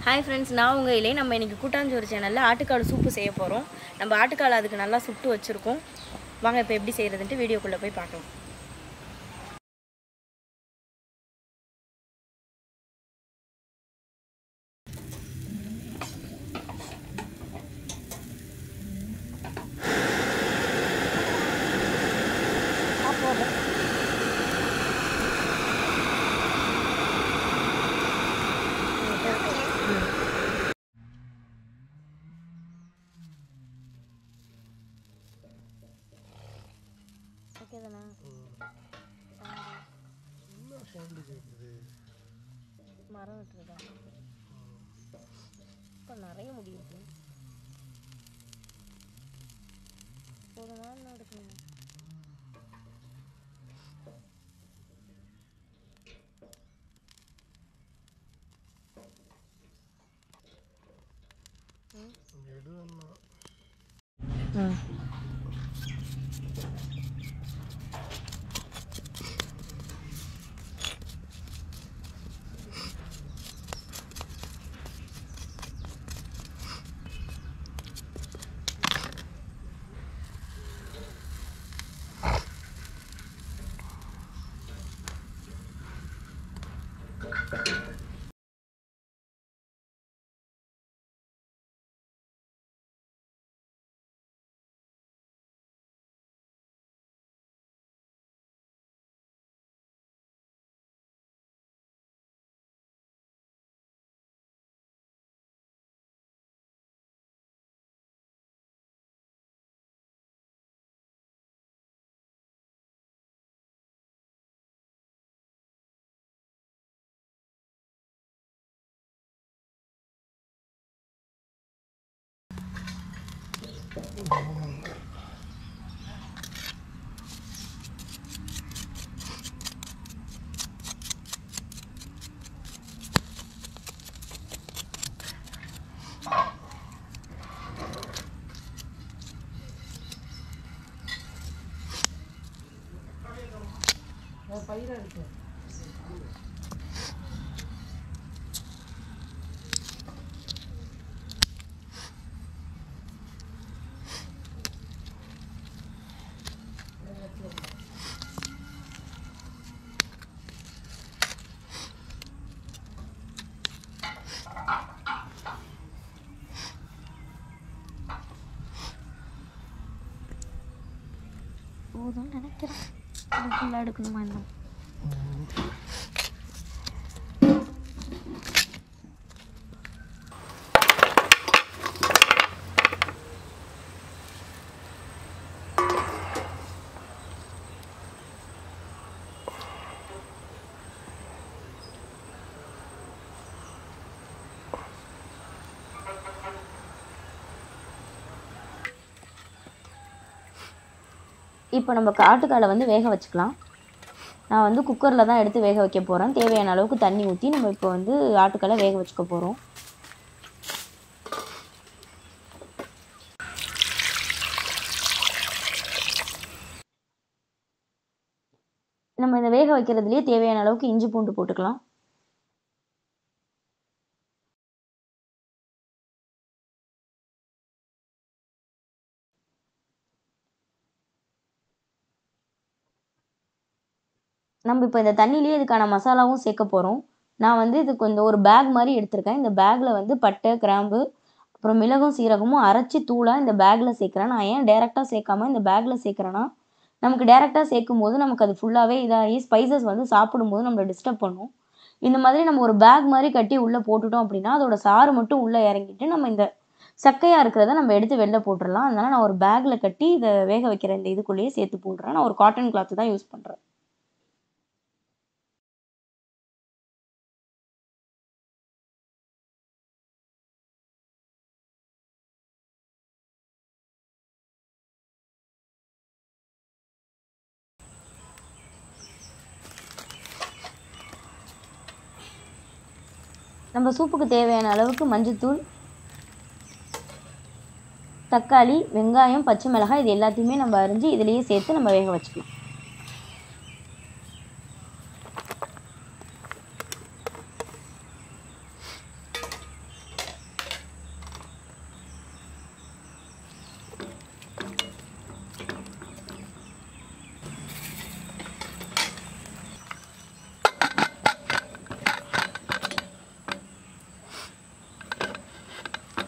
hi friends நான் உங்கள் இலே நம்ம இன்றைக்கி கூட்டாஞ்சோறு சேனலில் ஆட்டுக்கால் சூப்பு செய்ய போகிறோம் நம்ம ஆட்டுக்கால் அதுக்கு நல்லா சுட்டு வச்சுருக்கோம் வாங்க இப்போ எப்படி செய்கிறதுன்ட்டு வீடியோக்குள்ளே போய் பார்க்கலாம் ஓகே தானே மரம் வெட்டுறதா இப்போ நிறைய முடியுது போதுமா இன்னும் எடுக்கணும் ம் போதும்னு நினைக்கிறேன் இது ஃபுல்லாக எடுக்கணுமா இன்னும் இப்போ நம்ம ஆட்டுக்காலை வந்து வேக வச்சுக்கலாம் நான் வந்து குக்கரில் தான் எடுத்து வேக வைக்க போகிறேன் தேவையான அளவுக்கு தண்ணி ஊற்றி நம்ம இப்போ வந்து ஆட்டுக்காலை வேக வச்சுக்க போகிறோம் நம்ம இந்த வேக வைக்கிறதுலேயே தேவையான அளவுக்கு இஞ்சி பூண்டு போட்டுக்கலாம் நம்ம இப்போ இந்த தண்ணியிலேயே இதுக்கான மசாலாவும் சேர்க்க போகிறோம் நான் வந்து இதுக்கு இந்த ஒரு பேக் மாதிரி எடுத்திருக்கேன் இந்த பேக்கில் வந்து பட்டை கிராம்பு அப்புறம் மிளகும் சீரகமும் அரைச்சி தூளாக இந்த பேக்கில் சேர்க்குறேன் நான் ஏன் டேரெக்டாக சேர்க்காம இந்த பேக்கில் சேர்க்குறேன்னா நமக்கு டேரெக்டாக சேர்க்கும் போது நமக்கு அது ஃபுல்லாகவே இதாகி ஸ்பைசஸ் வந்து சாப்பிடும்போது நம்மளை டிஸ்டர்ப் பண்ணும் இந்த மாதிரி நம்ம ஒரு பேக் மாதிரி கட்டி உள்ளே போட்டுட்டோம் அப்படின்னா அதோட சாறு மட்டும் உள்ளே இறங்கிட்டு நம்ம இந்த சக்கையாக இருக்கிறத நம்ம எடுத்து வெளில போட்டுடலாம் அதனால நான் ஒரு பேக்கில் கட்டி இதை வேக வைக்கிற இந்த இதுக்குள்ளேயே சேர்த்து போடுறேன் நான் ஒரு காட்டன் கிளாத்து தான் யூஸ் பண்ணுறேன் நம்ம சூப்புக்கு தேவையான அளவுக்கு மஞ்சத்தூள் தக்காளி வெங்காயம் பச்சை மிளகாய் இது எல்லாத்தையுமே நம்ம அரிஞ்சு இதுலேயே சேர்த்து நம்ம வேக வச்சுக்கலாம்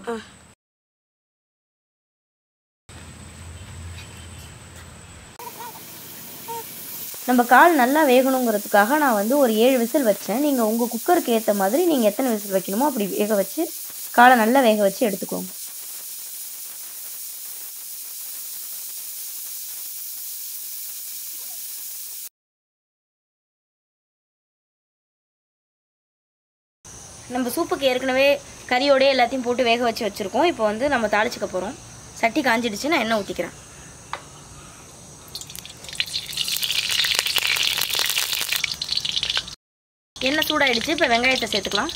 நம்ம கால் நல்லா வேகணுங்கிறதுக்காக நான் வந்து ஒரு ஏழு விசில் வச்சேன் நீங்கள் உங்கள் குக்கருக்கு ஏற்ற மாதிரி நீங்கள் எத்தனை விசில் வைக்கணுமோ அப்படி வேக வச்சு காலை நல்லா வேக வச்சு எடுத்துக்கோங்க நம்ம சூப்புக்கு ஏற்கனவே கறியோடய எல்லாத்தையும் போட்டு வேக வச்சு வச்சுருக்கோம் இப்போ வந்து நம்ம தாளிச்சுக்க போகிறோம் சட்டி காஞ்சிடுச்சு நான் எண்ணெய் ஊற்றிக்கிறேன் எண்ணெய் சூடாயிடுச்சு இப்போ வெங்காயத்தை சேர்த்துக்கலாம்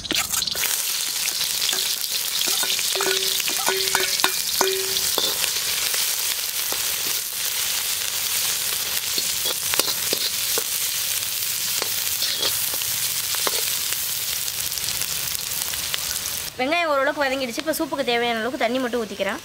வெங்காயம் ஓரளவுக்கு வதங்கிடுச்சு இப்போ சூப்புக்கு தேவையான அளவுக்கு தண்ணி மட்டும் ஊற்றிக்கிறேன்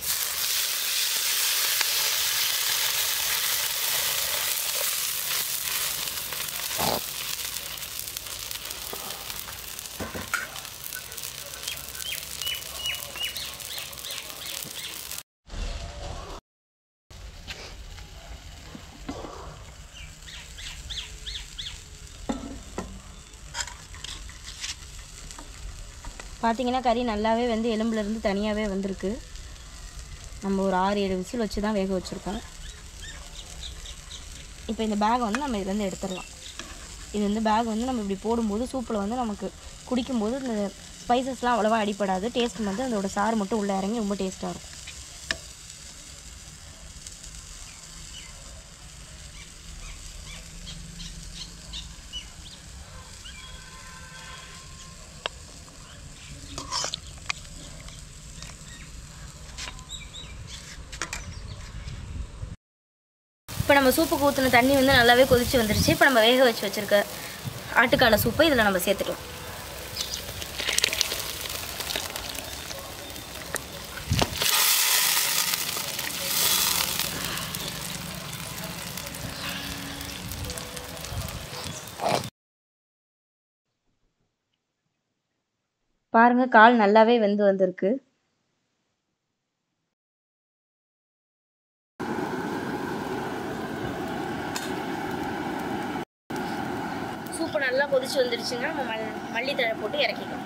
பார்த்தீங்கன்னா கறி நல்லாவே வந்து எலும்புலேருந்து தனியாகவே வந்திருக்கு நம்ம ஒரு ஆறு ஏழு விசில் வச்சு தான் வேக வச்சுருக்கோம் இப்போ இந்த பேக் வந்து நம்ம இதுலேருந்து எடுத்துடலாம் இது வந்து பேக் வந்து நம்ம இப்படி போடும்போது சூப்பில் வந்து நமக்கு குடிக்கும்போது இந்த ஸ்பைசஸ்லாம் அவ்வளோவா அடிப்படாது டேஸ்ட் வந்து அதோட சாறு மட்டும் உள்ளே இறங்கி ரொம்ப டேஸ்ட்டாக இருக்கும் இப்போ நம்ம சூப்புக்கு ஊற்றின தண்ணி வந்து நல்லாவே கொதிச்சு வந்துருச்சு இப்போ நம்ம வேக வச்சு வச்சுருக்க ஆட்டுக்கால சூப்பை இதில் நம்ம சேர்த்துக்கலாம் பாருங்க கால் நல்லாவே வெந்து வந்திருக்கு சூப்பு நல்லா கொதிச்சு வந்துடுச்சுங்க நம்ம மல் மல்லித்தழை போட்டு இறக்கிக்கலாம்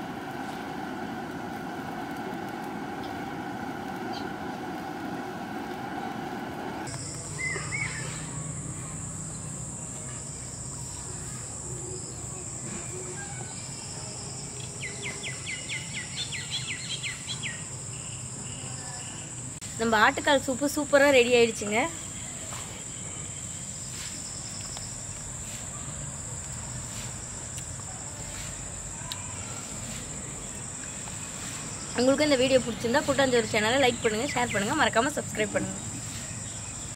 நம்ம ஆட்டுக்கால் சூப்பு சூப்பராக ரெடி ஆயிடுச்சுங்க உங்களுக்கு இந்த வீடியோ பிடிச்சிருந்தா கூட்டாஞ்சோறு சேனலை லைக் பண்ணுங்கள் ஷேர் பண்ணுங்கள் மறக்காமல் சப்ஸ்கிரைப் பண்ணுங்கள்